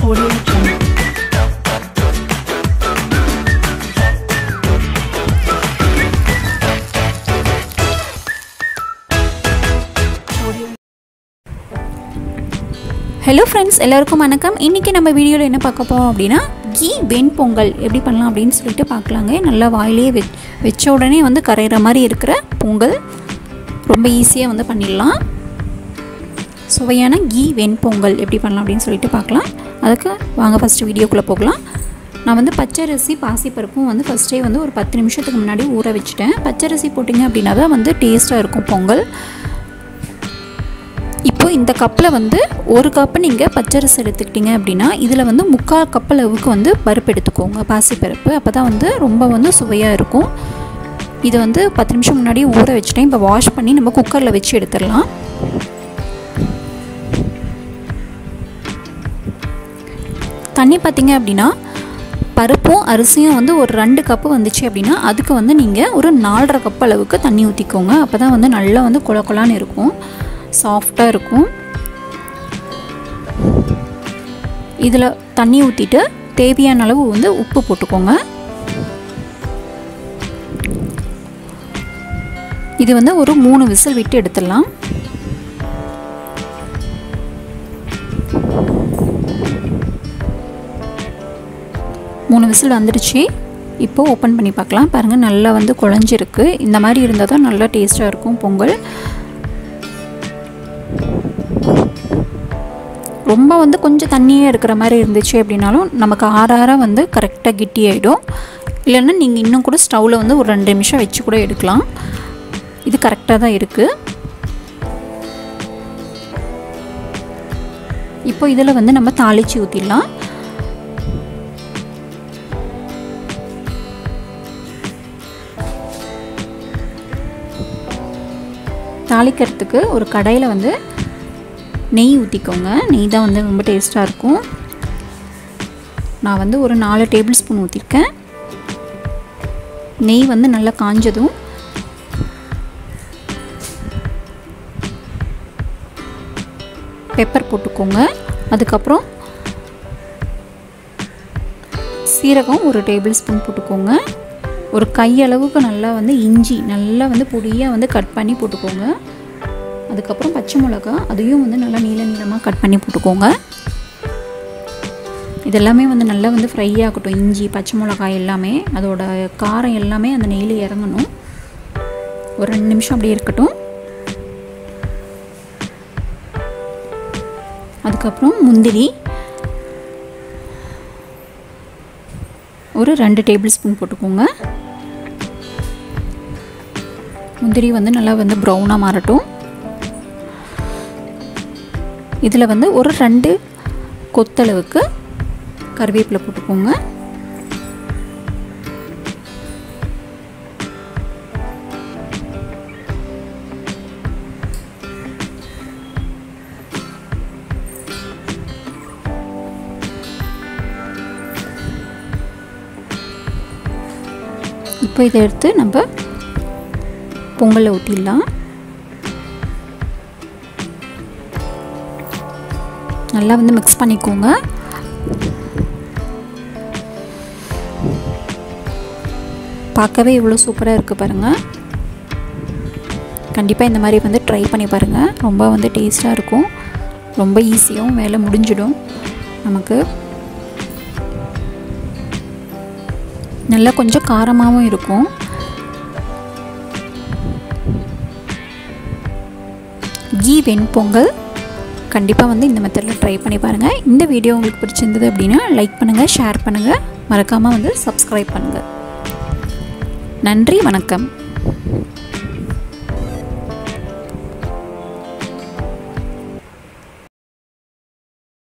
Audio Jungle. Audio hello friends எல்லாருக்கும் வணக்கம் இன்றைக்கி நம்ம வீடியோவில் என்ன பார்க்க போகிறோம் அப்படின்னா கீ வெண்பொங்கல் எப்படி பண்ணலாம் அப்படின்னு சொல்லிட்டு பார்க்கலாங்க நல்லா வாயிலேயே வெ வச்ச உடனே வந்து கரையிற மாதிரி இருக்கிற பொங்கல் ரொம்ப ஈஸியாக வந்து பண்ணிடலாம் சுவையான கீ வெண்பொங்கல் எப்படி பண்ணலாம் அப்படின்னு சொல்லிட்டு பார்க்கலாம் அதுக்கு வாங்க ஃபஸ்ட்டு வீடியோக்குள்ளே போகலாம் நான் வந்து பச்சரிசி பாசிப்பருப்பும் வந்து ஃபஸ்ட்டே வந்து ஒரு பத்து நிமிஷத்துக்கு முன்னாடி ஊற வச்சுட்டேன் பச்சரிசி போட்டிங்க அப்படின்னா தான் வந்து டேஸ்ட்டாக இருக்கும் பொங்கல் இப்போ இந்த கப்பில் வந்து ஒரு கப்பு நீங்கள் பச்சரிசி எடுத்துக்கிட்டீங்க அப்படின்னா இதில் வந்து முக்கால் கப் அளவுக்கு வந்து பருப்பு எடுத்துக்கோங்க பாசிப்பருப்பு அப்போ தான் வந்து ரொம்ப வந்து சுவையாக இருக்கும் இதை வந்து பத்து நிமிஷம் முன்னாடி ஊற வச்சுட்டேன் இப்போ வாஷ் பண்ணி நம்ம குக்கரில் வச்சு எடுத்துடலாம் தண்ணி பார்த்தீங்க அப்படின்னா பருப்பும் அரிசியும் வந்து ஒரு ரெண்டு கப்பு வந்துச்சு அப்படின்னா அதுக்கு வந்து நீங்கள் ஒரு நாலரை கப் அளவுக்கு தண்ணி ஊற்றிக்கோங்க அப்போ தான் வந்து நல்லா வந்து குழ குழான்னு இருக்கும் சாஃப்டாக இருக்கும் இதில் தண்ணி ஊற்றிட்டு தேவையான அளவு வந்து உப்பு போட்டுக்கோங்க இது வந்து ஒரு மூணு விசில் விட்டு எடுத்துடலாம் மூணு விசில் வந்துடுச்சு இப்போ ஓப்பன் பண்ணி பார்க்கலாம் பாருங்கள் நல்லா வந்து குழஞ்சிருக்கு இந்த மாதிரி இருந்தால் தான் நல்லா டேஸ்ட்டாக இருக்கும் பொங்கல் ரொம்ப வந்து கொஞ்சம் தண்ணியாக இருக்கிற மாதிரி இருந்துச்சு அப்படின்னாலும் நமக்கு ஆற ஆற வந்து கரெக்டாக கிட்டி ஆகிடும் இல்லைன்னா நீங்கள் இன்னும் கூட ஸ்டவ்வில் வந்து ஒரு ரெண்டு நிமிஷம் வச்சு கூட எடுக்கலாம் இது கரெக்டாக தான் இருக்குது இப்போ இதில் வந்து நம்ம தாளித்து ஊற்றிடலாம் தாளிக்கிறதுக்கு ஒரு கடையில் வந்து நெய் ஊற்றிக்கோங்க நெய் தான் வந்து ரொம்ப டேஸ்ட்டாக இருக்கும் நான் வந்து ஒரு நாலு டேபிள் ஸ்பூன் ஊற்றிருக்கேன் நெய் வந்து நல்லா காஞ்சதும் பெப்பர் போட்டுக்கோங்க அதுக்கப்புறம் சீரகம் ஒரு டேபிள் ஸ்பூன் போட்டுக்கோங்க ஒரு கையளவுக்கு நல்லா வந்து இஞ்சி நல்லா வந்து பொடியாக வந்து கட் பண்ணி போட்டுக்கோங்க அதுக்கப்புறம் பச்சை மிளகா அதையும் வந்து நல்லா நீள நீளமாக கட் பண்ணி போட்டுக்கோங்க இதெல்லாமே வந்து நல்லா வந்து ஃப்ரை ஆகட்டும் இஞ்சி பச்சை மிளகாய் எல்லாமே அதோட காரம் எல்லாமே அந்த நெய்யில் இறங்கணும் ஒரு ரெண்டு நிமிஷம் அப்படியே இருக்கட்டும் அதுக்கப்புறம் முந்திரி ஒரு ரெண்டு டேபிள் ஸ்பூன் போட்டுக்கோங்க முந்திரி வந்து நல்லா வந்து ப்ரௌனாக மாறட்டும் இதில் வந்து ஒரு ரெண்டு கொத்தளவுக்கு கருவேப்பிலை போட்டுக்கோங்க இப்போ இதை எடுத்து நம்ம பொங்கலை ஊற்றிடலாம் நல்லா வந்து மிக்ஸ் பண்ணிக்கோங்க பார்க்கவே இவ்வளோ சூப்பராக இருக்குது பாருங்கள் கண்டிப்பாக இந்த மாதிரி வந்து ட்ரை பண்ணி பாருங்கள் ரொம்ப வந்து டேஸ்ட்டாக இருக்கும் ரொம்ப ஈஸியாகவும் வேலை முடிஞ்சிடும் நமக்கு நல்லா கொஞ்சம் காரமாகவும் இருக்கும் கீ வெண்பொங்கல் கண்டிப்பாக வந்து இந்த மெத்தடில் ட்ரை பண்ணி பாருங்கள் இந்த வீடியோ உங்களுக்கு பிடிச்சிருந்தது அப்படின்னா லைக் பண்ணுங்கள் ஷேர் பண்ணுங்கள் மறக்காமல் வந்து சப்ஸ்கிரைப் பண்ணுங்கள் நன்றி வணக்கம்